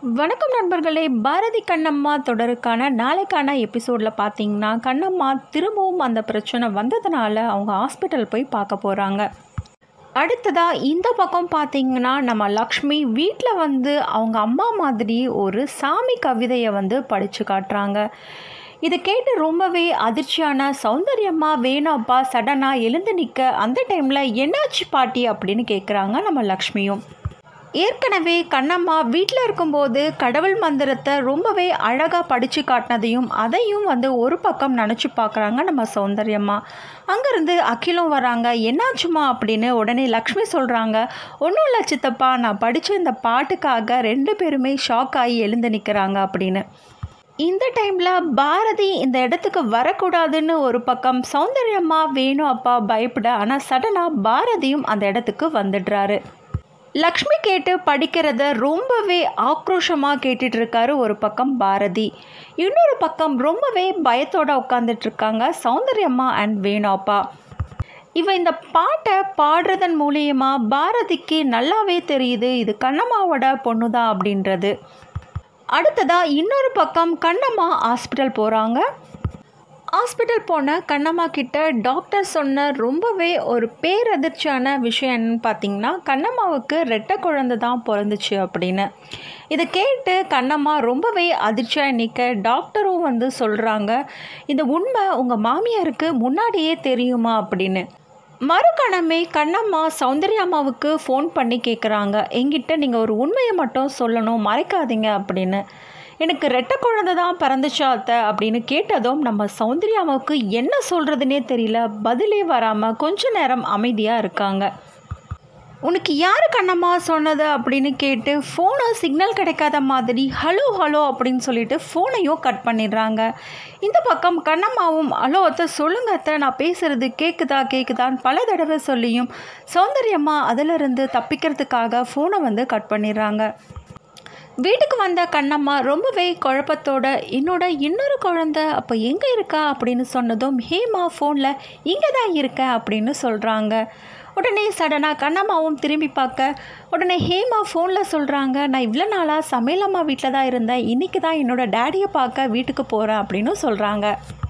வணக்கம் நண்பர்களே பாரதி கண்ணம்மா தொடருக்கான நாளைக்கான எபிசோடில் பார்த்தீங்கன்னா கண்ணம்மா திரும்பவும் அந்த பிரச்சனை வந்ததுனால அவங்க ஹாஸ்பிட்டல் போய் பார்க்க போகிறாங்க அடுத்ததாக இந்த பக்கம் பார்த்தீங்கன்னா நம்ம லக்ஷ்மி வீட்டில் வந்து அவங்க அம்மா மாதிரி ஒரு சாமி கவிதையை வந்து படித்து காட்டுறாங்க இதை கேட்டு ரொம்பவே அதிர்ச்சியான சௌந்தரியம்மா வேணாப்பா சடனாக எழுந்து நிற்க அந்த டைமில் என்னாச்சு பாட்டி அப்படின்னு கேட்குறாங்க நம்ம லக்ஷ்மியும் ஏற்கனவே கண்ணம்மா வீட்டில் இருக்கும்போது கடவுள் மந்திரத்தை ரொம்பவே அழகாக படித்து காட்டினதையும் அதையும் வந்து ஒரு பக்கம் நினச்சி பார்க்குறாங்க நம்ம சௌந்தர்யம்மா அங்கேருந்து அகிலும் வராங்க என்னாச்சுமா அப்படின்னு உடனே லக்ஷ்மி சொல்கிறாங்க ஒன்றும் இல்லை சித்தப்பா நான் படித்த இந்த பாட்டுக்காக ரெண்டு பேருமே ஷாக் ஆகி எழுந்து நிற்கிறாங்க அப்படின்னு இந்த டைமில் பாரதி இந்த இடத்துக்கு வரக்கூடாதுன்னு ஒரு பக்கம் சௌந்தர்யம்மா வேணும் அப்பா பயப்பட ஆனால் சடனாக பாரதியும் அந்த இடத்துக்கு வந்துடுறாரு லக்ஷ்மி கேட்டு படிக்கிறத ரொம்பவே ஆக்ரோஷமாக கேட்டுட்டு இருக்காரு ஒரு பக்கம் பாரதி இன்னொரு பக்கம் ரொம்பவே பயத்தோட உட்காந்துட்டு இருக்காங்க சௌந்தர்யம்மா அண்ட் வேணாப்பா இவ இந்த பாட்டை பாடுறதன் மூலியமா பாரதிக்கு நல்லாவே தெரியுது இது கண்ணம்மாவோட பொண்ணு தான் அப்படின்றது அடுத்ததாக இன்னொரு பக்கம் கண்ணம்மா ஹாஸ்பிட்டல் போகிறாங்க ஹாஸ்பிட்டல் போன கண்ணம்மா கிட்ட டாக்டர் சொன்ன ரொம்பவே ஒரு பேரதிர்ச்சியான விஷயம் என்னன்னு பார்த்தீங்கன்னா கண்ணம்மாவுக்கு ரெட்டை குழந்தை தான் பிறந்துச்சு அப்படின்னு இதை கேட்டு கண்ணம்மா ரொம்பவே அதிர்ச்சியாக நிற்க டாக்டரும் வந்து சொல்கிறாங்க இந்த உண்மை உங்கள் மாமியாருக்கு முன்னாடியே தெரியுமா அப்படின்னு மறுகணமே கண்ணம்மா சௌந்தர்யாமாவுக்கு ஃபோன் பண்ணி கேட்குறாங்க எங்கிட்ட நீங்கள் ஒரு உண்மையை மட்டும் சொல்லணும் மறைக்காதீங்க அப்படின்னு எனக்கு ரெட்டை குழந்தை தான் பிறந்துச்சா அத்தை அப்படின்னு கேட்டதும் நம்ம சௌந்தர்யாமாவுக்கு என்ன சொல்கிறதுனே தெரியல பதிலே வராமல் கொஞ்ச நேரம் அமைதியாக இருக்காங்க உனக்கு யார் கண்ணம்மா சொன்னது அப்படின்னு கேட்டு ஃபோனை சிக்னல் கிடைக்காத மாதிரி ஹலோ ஹலோ அப்படின்னு சொல்லிட்டு ஃபோனையும் கட் பண்ணிடுறாங்க இந்த பக்கம் கண்ணம்மாவும் ஹலோ அத்தை சொல்லுங்க அத்தை நான் பேசுகிறது கேட்குதா கேட்குதான்னு பல தடவை சொல்லியும் சௌந்தர்யம்மா அதிலிருந்து தப்பிக்கிறதுக்காக ஃபோனை வந்து கட் பண்ணிடுறாங்க வீட்டுக்கு வந்த கண்ணம்மா ரொம்பவே குழப்பத்தோட என்னோட இன்னொரு குழந்தை அப்போ எங்கே இருக்கா அப்படின்னு சொன்னதும் ஹேமா ஃபோனில் இங்கே தான் இருக்க அப்படின்னு சொல்கிறாங்க உடனே சடனாக கண்ணம்மாவும் திரும்பி பார்க்க உடனே ஹேமா ஃபோனில் சொல்கிறாங்க நான் இவ்வளோ நாளாக சமையலம்மா வீட்டில் தான் இருந்தேன் இன்றைக்கி தான் என்னோடய டேடியை பார்க்க வீட்டுக்கு போகிறேன் அப்படின்னு சொல்கிறாங்க